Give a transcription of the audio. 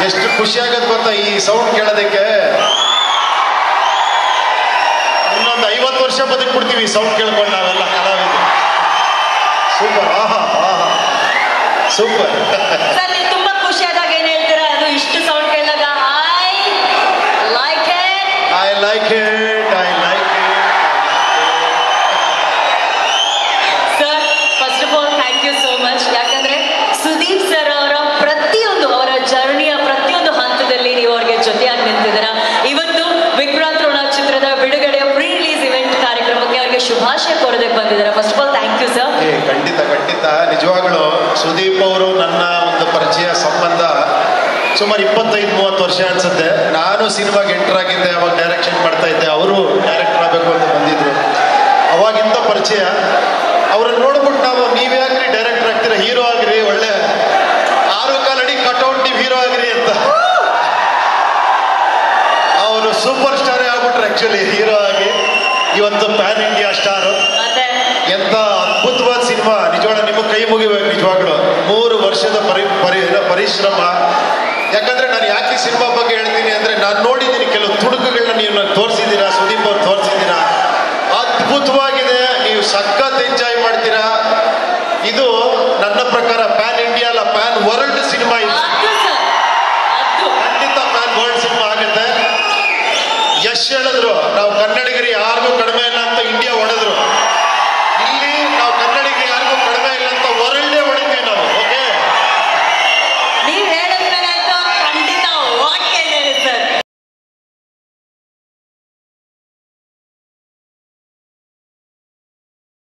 ಎಷ್ಟು ಖುಷಿ ಆಗೋದು ಗೊತ್ತಾ ಈ ಸೌಂಡ್ ಕೇಳೋದಕ್ಕೆ ಇನ್ನೊಂದು ಐವತ್ತು ವರ್ಷ ಬದುಕ್ಬಿಡ್ತೀವಿ ಈ ಸೌಂಡ್ ಕೇಳ್ಕೊಂಡು ನಾವೆಲ್ಲ ಕಲಾವಿದರು ಸೂಪರ್ ಆಹಾ ಆಹಾ ಸೂಪರ್ ಸರ್ ನೀವು ತುಂಬಾ ಖುಷಿ ಆದಾಗ ಏನ್ ಹೇಳ್ತೀರಾ ಅದು ಇಷ್ಟು ಸೌಂಡ್ ಕೇಳಿದಾಗ I like it I like it I like sir first of all thank you so much ಯಾಕಂದ್ರೆ ಸುದೀಪ್ ಸರ್ ಅವರ ಪ್ರತಿಯೊಂದು ಅವರ ಜರ್ನಿಯ ಪ್ರತಿಯೊಂದು ಹಂತದಲ್ಲಿ ನೀವು ಅವ್ರಿಗೆ ಜೊತೆಯಾಗಿ ನಿಂತಿದ್ದೀರಾ ಇವತ್ತು ವಿಕ್ರಾಂತ್ ಋಣ ಚಿತ್ರದ ಬಿಡುಗಡೆಯ ಪ್ರೀ ರಿಲೀಸ್ ಇವೆಂಟ್ ಕಾರ್ಯಕ್ರಮಕ್ಕೆ ಅವರಿಗೆ ಶುಭಾಶಯ ಕೋರೋದಕ್ಕೆ ಬಂದಿದ್ದಾರೆ first of all thank you sir ಏ ಖಂಡಿತ ಖಂಡಿತ ನಿಜವಾಗ್ಲೂ ಸುದೀಪ್ ಅವರು ನನ್ನ ಒಂದು ಪರಿಚಯ ಸಂಬಂಧ ಸುಮಾರು ಇಪ್ಪತ್ತೈದು ಮೂವತ್ತು ವರ್ಷ ಅನ್ಸುತ್ತೆ ನಾನು ಸಿನಿಮಾಗೆ ಎಂಟರ್ ಆಗಿದ್ದೆ ಅವಾಗ ಡೈರೆಕ್ಷನ್ ಮಾಡ್ತಾ ಇದ್ದೆ ಅವರು ಡೈರೆಕ್ಟರ್ ಆಗಬೇಕು ಅಂತ ಬಂದಿದ್ರು ಅವಾಗಿಂದ ಪರಿಚಯ ಅವ್ರನ್ನ ನೋಡ್ಬಿಟ್ಟು ನಾವು ನೀವ್ಯಾಕ್ರಿ ಡೈರೆಕ್ಟರ್ ಆಗ್ತೀರಾ ಹೀರೋ ಆಗ್ರಿ ಒಳ್ಳೆ ಆರು ಕಾಲಡಿ ಕಟ್ಔಟ್ ನೀವು ಹೀರೋ ಆಗ್ರಿ ಅಂತ ಅವರು ಸೂಪರ್ ಸ್ಟಾರೇ ಆಗ್ಬಿಟ್ರು ಆಕ್ಚುಲಿ ಹೀರೋ ಆಗಿ ಇವತ್ತು ಪ್ಯಾನ್ ಇಂಡಿಯಾ ಸ್ಟಾರು ಮತ್ತೆ ಎಂತ ಅದ್ಭುತವಾದ ಸಿನಿಮಾ ನಿಜವಾಗ್ಲೂ ನಿಮಗೆ ಕೈ ಮುಗಿಬೇಕು ನಿಜವಾಗ್ಲು ಮೂರು ವರ್ಷದ ಪರಿ ಪರಿ ಏನೋ ಪರಿಶ್ರಮ ಯಾಕಂದ್ರೆ ನಾನು ಯಾಕೆ ಈ ಸಿನಿಮಾ ಬಗ್ಗೆ ಹೇಳ್ತೀನಿ ಅಂದ್ರೆ ನಾನು ನೋಡಿದ್ದೀನಿ ಕೆಲವು ತುಣುಕುಗಳನ್ನ ನೀವು ನನಗೆ ತೋರಿಸಿದ್ದೀರಾ ಸುದೀಪ್ ಅವ್ರು ತೋರಿಸಿದ್ದೀರಾ ಅದ್ಭುತವಾಗಿದೆ ನೀವು ಸಖತ್ ಎಂಜಾಯ್ ಮಾಡ್ತೀರಾ